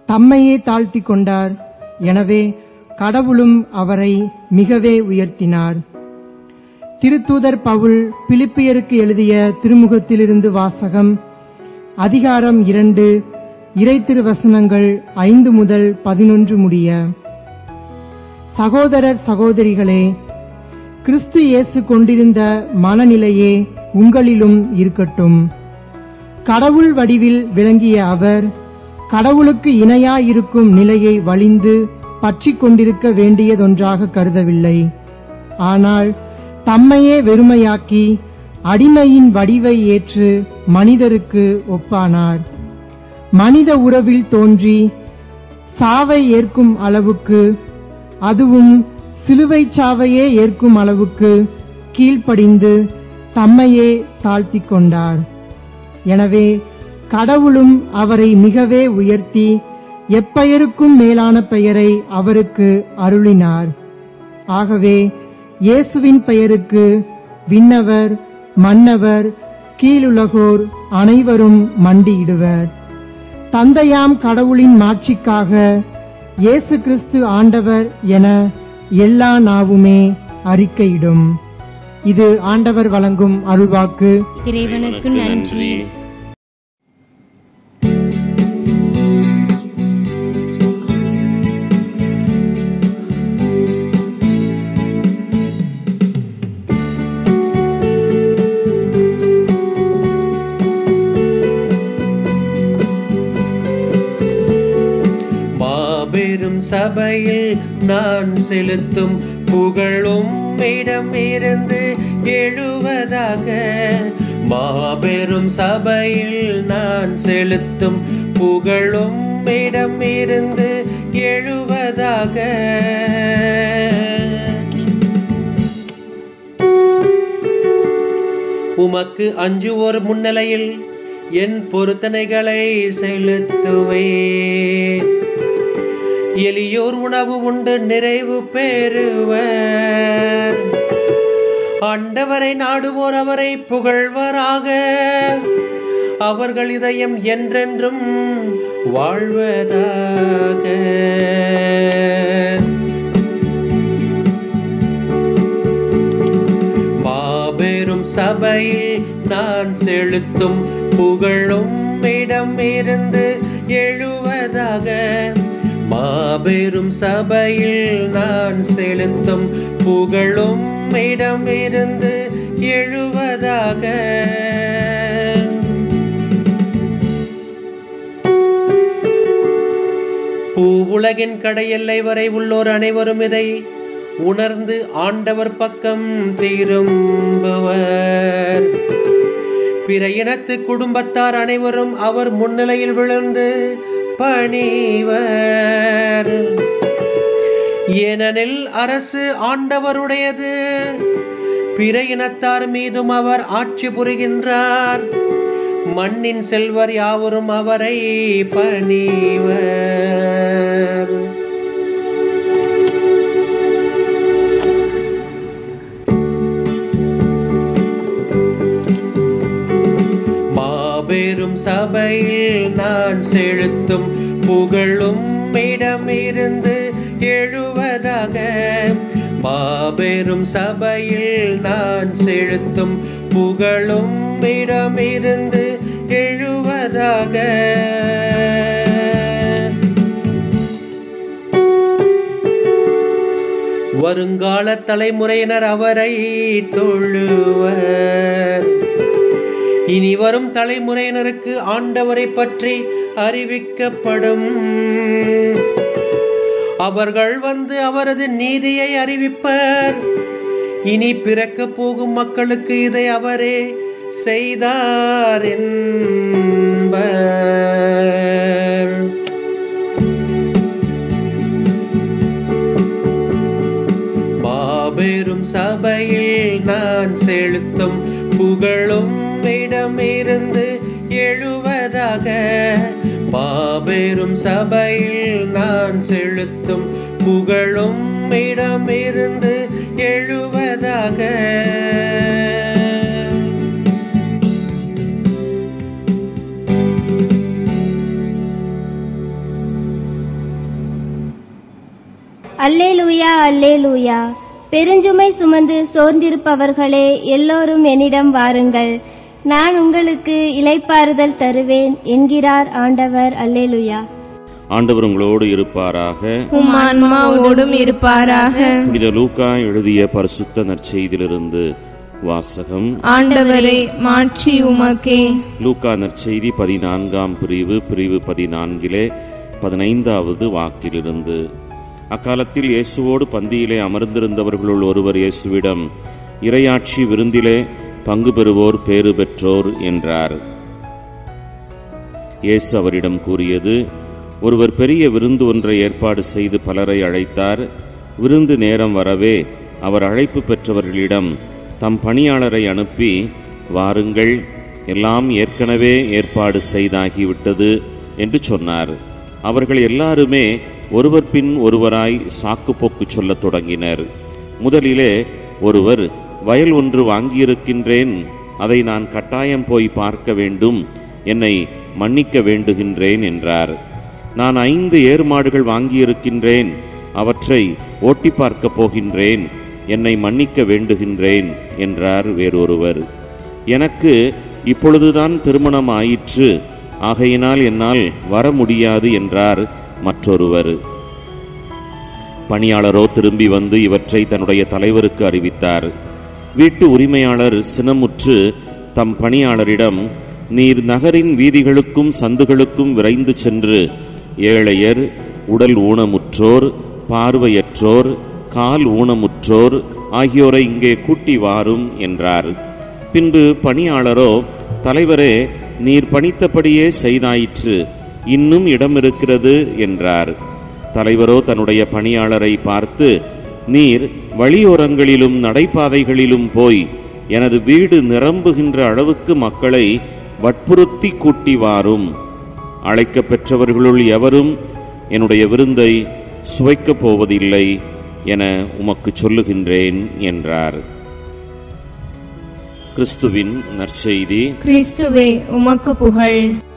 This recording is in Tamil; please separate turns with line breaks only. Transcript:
தம்மையே தாழ்த்தி கொண்டார் எனவே கடவுளும் அவரை மிகவே உயர்த்தினார் திருத்தூதர் பவுல் பிலிப்பியருக்கு எழுதிய திருமுகத்திலிருந்து வாசகம் அதிகாரம் இரண்டு இறை திருவசனங்கள் ஐந்து முதல் பதினொன்று முடிய சகோதரர் சகோதரிகளே கிறிஸ்து இயேசு கொண்டிருந்த மனநிலையே உங்களிலும் இருக்கட்டும் கடவுள் வடிவில் விளங்கிய அவர் கடவுளுக்கு இணையாயிருக்கும் நிலையை வலிந்து பற்றிக் கொண்டிருக்க வேண்டியதொன்றாக கருதவில்லை ஆனால் தம்மையே வெறுமையாக்கி அடிமையின் வடிவை ஏற்று மனிதருக்கு ஒப்பானார் மனித உறவில் தோன்றி சாவை ஏற்கும் அளவுக்கு அதுவும் சிலுவை சாவையே ஏற்கும் அளவுக்கு கீழ்ப்படிந்து தம்மையே தாழ்த்திக் கொண்டார் எனவே கடவுளும் அவரை மிகவே உயர்த்தி எப்பெயருக்கும் மேலான பெயரை அவருக்கு அருளினார் ஆகவே இயேசுவின் பெயருக்கு விண்ணவர் மன்னவர் கீழுலகோர் அனைவரும் மண்டியிடுவர் தந்தையாம் கடவுளின் மாட்சிக்காக இயேசு கிறிஸ்து ஆண்டவர் என எல்லா நாவுமே அறிக்கையிடும் இது ஆண்டவர் வழங்கும் அருள்வாக்கு
இறைவனுக்கு நன்றி
மாபெரும் சபையில் நான் செலுத்தும் புகழும் இடம் இருந்து எழுவதாக மாபெரும் சபையில் நான் செலுத்தும் புகழும் இடம் இருந்து எழுவதாக உமக்கு அஞ்சுவோர் முன்னிலையில் என் பொருத்தனைகளை செலுத்துவேன் எளியோர் உணவு உண்டு நிறைவு பெறுவர் ஆண்டவரை நாடுவோர் அவரை புகழ்வராக அவர்கள் இதயம் என்றென்றும் வாழ்வதாக மாபெரும் சபையில் நான் செலுத்தும் புகழும் இடம் இருந்து எழுவதாக மாபெரும் சபையில் நான் செலுத்தும் புகழும் இடம் இருந்து எழுவதாக பூவுலகின் கடையெல்லை வரை உள்ளோர் அனைவரும் இதை உணர்ந்து ஆண்டவர் பக்கம் திரும்புவர் பிற இனத்து குடும்பத்தார் அனைவரும் அவர் முன்னிலையில் விழுந்து பணிவர் ஏனெனில் அரசு ஆண்டவருடையது பிற இனத்தார் மீதும் அவர் ஆட்சி புரிகின்றார் மண்ணின் செல்வர் யாவரும் அவரை பணிவர் மாபெரும் சபையில் நான் செலுத்தும் புகழும் இடமிருந்து எழுவதாக மாபெரும் சபையில் நான் செலுத்தும் புகழும் இடமிருந்து எழுவதாக வருங்கால தலைமுறையினர் அவரை தொழுவர் இனி வரும் தலைமுறையினருக்கு ஆண்டவரை பற்றி அறிவிக்கப்படும் அவர்கள் வந்து அவரது நீதியை அறிவிப்பர் இனி பிறக்க போகும் மக்களுக்கு இதை அவரே செய்தார் என்பர் மாபெரும் சபையில் நான் செலுத்தும் புகழும் இடமிருந்து எழுவதாக மாபெரும் சபையில் நான் செலுத்தும் புகழும் இடமிருந்து எழுவதாக
அல்லேலூயா அல்லேலூயா பெருஞ்சுமை சுமந்து சோர்ந்திருப்பவர்களே எல்லோரும் என்னிடம் வாருங்கள் நான் உங்களுக்கு இளைப்பாறுதல் தருவேன் என்கிறார் ஆண்டவர் அல்லேலூயா
ஆண்டவர் உங்களோடு இருப்பாராக
உம் ஆன்மாவோடும் இருப்பாராக
புனித லூக்கா எழுதிய பரிசுத்த நற்செய்தியிலிருந்து வாசகம்
ஆண்டவரே மாட்சி உமக்கே
லூக்கா நற்செய்தி பதினான்காம் பிரிவு பிரிவு பதினான்கிலே பதினைந்தாவது வாக்கிலிருந்து அக்காலத்தில் இயேசுவோடு பந்தியிலே அமர்ந்திருந்தவர்களுள் ஒருவர் இயேசுவிடம் இரையாட்சி விருந்திலே பங்கு பெறுவோர் பேறு பெற்றோர் என்றார் இயேசு அவரிடம் கூறியது ஒருவர் பெரிய விருந்து ஒன்றை ஏற்பாடு செய்து பலரை அழைத்தார் விருந்து நேரம் வரவே அவர் அழைப்பு பெற்றவர்களிடம் தம் பணியாளரை அனுப்பி வாருங்கள் எல்லாம் ஏற்கனவே ஏற்பாடு செய்தாகிவிட்டது என்று சொன்னார் அவர்கள் எல்லாருமே ஒருவர் பின் ஒருவராய் சாக்குப்போக்கு சொல்லத் தொடங்கினர் முதலிலே ஒருவர் வயல் ஒன்று வாங்கியிருக்கின்றேன் அதை நான் கட்டாயம் போய் பார்க்க வேண்டும் என்னை மன்னிக்க வேண்டுகின்றேன் என்றார் நான் ஐந்து ஏர் மாடுகள் வாங்கியிருக்கின்றேன் அவற்றை ஓட்டி பார்க்கப் போகின்றேன் என்னை மன்னிக்க வேண்டுகின்றேன் என்றார் வேறொருவர் எனக்கு இப்பொழுதுதான் திருமணம் ஆயிற்று ஆகையினால் என்னால் வர முடியாது என்றார் மற்றொருவர் பணியாளரோ திரும்பி வந்து இவற்றை தன்னுடைய தலைவருக்கு அறிவித்தார் வீட்டு உரிமையாளர் சினமுற்று தம் பணியாளரிடம் நீர் நகரின் வீதிகளுக்கும் சந்துகளுக்கும் விரைந்து சென்று ஏழையர் உடல் ஊனமுற்றோர் பார்வையற்றோர் கால் ஊனமுற்றோர் ஆகியோரை இங்கே கூட்டி வாரும் என்றார் பின்பு பணியாளரோ தலைவரே நீர் பணித்தபடியே செய்தாயிற்று இன்னும் இடம் இருக்கிறது என்றார் தலைவரோ தன்னுடைய பணியாளரை பார்த்து நீர் வழியோரங்களிலும் நடைபாதைகளிலும் போய் எனது வீடு நிரம்புகின்ற அளவுக்கு மக்களை வற்புறுத்தி கூட்டி வாரும் அழைக்கப் பெற்றவர்களுள் எவரும் என்னுடைய விருந்தை சுவைக்கப் போவதில்லை என உமக்கு சொல்லுகின்றேன் என்றார் கிறிஸ்துவின் நற்செய்தி
கிறிஸ்துவே உமக்கு புகழ்